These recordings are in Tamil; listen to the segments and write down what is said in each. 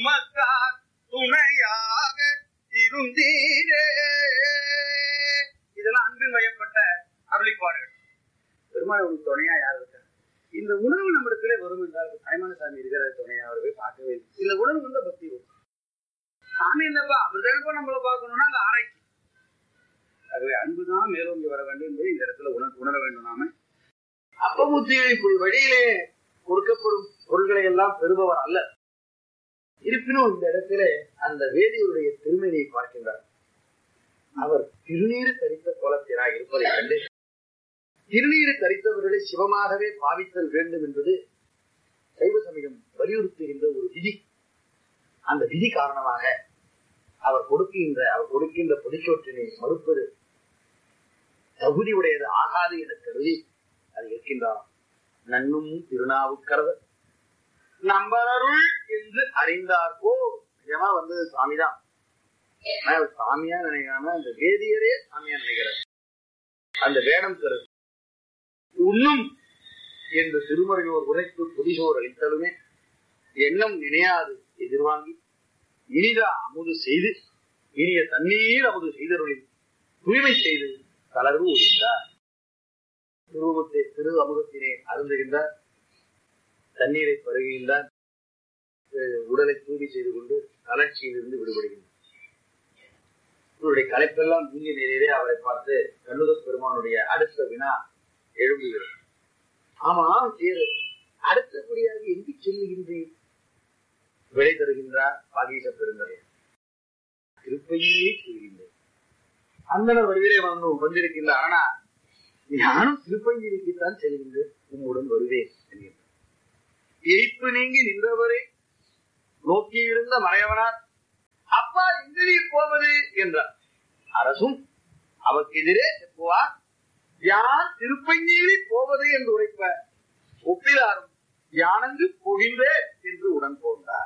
உமக்கார் துணையாக இருந்தீரே இதெல்லாம் அன்பின் வயப்பட்ட அருளிப்பாடுகள் பெருமாள் உனக்கு துணையா யார் இருக்கா இந்த உணர்வு நம்மிடத்திலே வரும் என்றால் தாய்மான சாமி இருக்கிற துணையா அவரை போய் பார்க்கவே இல்லை இந்த உணர்வு வந்து பக்தி வரும் சாமி என்னப்பா அவர் தானப்பா நம்மள பார்க்கணும்னா அந்த ஆராய்ச்சி ஆகவே அன்புதான் மேலோங்கி வர வேண்டும் என்பதை இந்த இடத்துல உணர் உணர வேண்டும் நாம அப்பபுத்தியில் இப்படி வழியிலே கொடுக்கப்படும் பொருள்களை எல்லாம் பெறுபவர் அல்ல இருப்பினும் இந்த இடத்திலே அந்த வேதியருடைய திருமணியை பார்க்கின்றார் அவர் திருநீறு தரித்த கோலத்திராக இருப்பதை கண்டு திருநீறு தரித்தவர்களை சிவமாகவே பாவித்தல் வேண்டும் என்பது சைவ சமயம் வலியுறுத்துகின்ற ஒரு விதி அந்த விதி காரணமாக அவர் கொடுக்கின்ற அவர் கொடுக்கின்ற பொதுச்சோற்றினை மறுப்பது தகுதி உடையது ஆகாது என கருதி அது இருக்கின்றார் நன்னும் திருநாவுக்கரவர் நம்பரருள் என்று அறிந்தார்கோ நிஜமா வந்தது சாமிதான் ஆனா அவர் சாமியா நினைக்காம அந்த வேதியரே சாமியா நினைக்கிறார் அந்த வேடம் கருது உண்ணும் என்று திருமறையோர் உரைத்து புதிசோர் அளித்தலுமே எண்ணம் நினையாது எதிர்வாங்கி இனிதா அமுது செய்து இனிய தண்ணீர் அமுது செய்தருளில் தூய்மை செய்து தளர்வு ஒழிந்தார் திருவத்தை திரு அமுதத்தினை அருந்துகின்றார் தண்ணீரை பருகுகின்றார் அஹ் உடலை தூய்மை செய்து கொண்டு கலர்ச்சியிலிருந்து விடுபடுகின்றார் இவருடைய கலைப்பெல்லாம் நீங்க நேரே அவரை பார்த்து கண்ணுத பெருமானுடைய அடுத்த வினா எழும்புகிறது ஆமா சேரு அடுத்தபடியாக எங்கு செல்லுகின்றேன் விடை தருகின்றார் பாகீச பெருந்தரை திருப்பையே செல்கின்றேன் அந்தன வடிவிலே வந்து வந்திருக்கின்ற ஆனா நானும் திருப்பஞ்சிரிக்குத்தான் செல்கின்றேன் உம்முடன் வருவேன் என்கின்றார் எரிப்பு நீங்கி நின்றவரே நோக்கியிருந்த மறையவனார் அப்பா எங்க நீ போவது என்றார் அரசும் அவருக்கு எதிரே செப்புவார் யான் திருப்பஞ்சீரி போவது என்று உரைப்ப ஒப்பிலாரும் யானங்கு போகின்றேன் என்று உடன் போந்தார்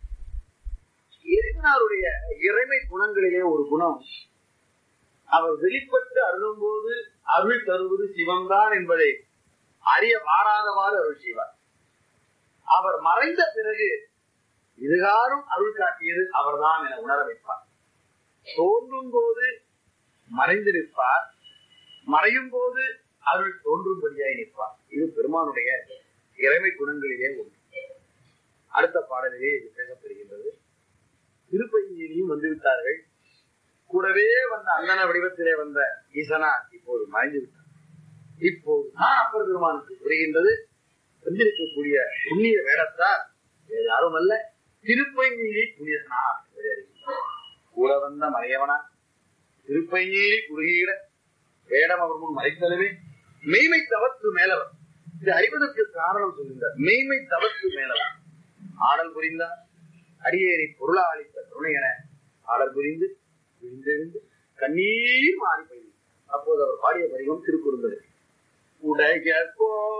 இறைவனாருடைய இறைமை குணங்களிலே ஒரு குணம் அவர் வெளிப்பட்டு அருளும் போது அருள் தருவது சிவம்தான் என்பதை அறிய மாறாதவாறு அருள் செய்வார் அவர் மறைந்த பிறகு இதுகாரும் அருள் காட்டியது அவர்தான் என உணர வைப்பார் தோன்றும் போது மறைந்து நிற்பார் மறையும் போது அருள் தோன்றும்படியாய் நிற்பார் இது பெருமானுடைய இறைமை குணங்களிலே ஒன்று அடுத்த பாடலிலே இது பேசப்பெறுகின்றது திருப்பஞ்சியிலையும் வந்துவிட்டார்கள் கூடவே வந்த அந்தன வடிவத்திலே வந்த ஈசனார் இப்போது மறைந்து விட்டார் இப்போது நான் அப்பர் பெருமானுக்கு புரிகின்றது வந்திருக்கக்கூடிய புண்ணிய வேடத்தார் வேறு யாரும் அல்ல திருப்பஞ்சியிலே புனிதனார் என்பதை அறிகின்றார். கூட வந்த மறையவனா திருப்பஞ்சியிலே குறுகியிட வேடம் அவர் முன் மறைத்தலுமே மெய்மை தவத்து மேலவர் இது அறிவதற்கு காரணம் சொல்கின்றார் மெய்மை தவத்து மேலவர் ஆடல் புரிந்தார் அடியேறி பொருளா அளித்த கருணை என ஆடல் புரிந்து விழுந்தெழுந்து கண்ணீர் மாறி போய் அப்போது அவர் பாடிய வடிவம் திருக்குறுந்தது உடைய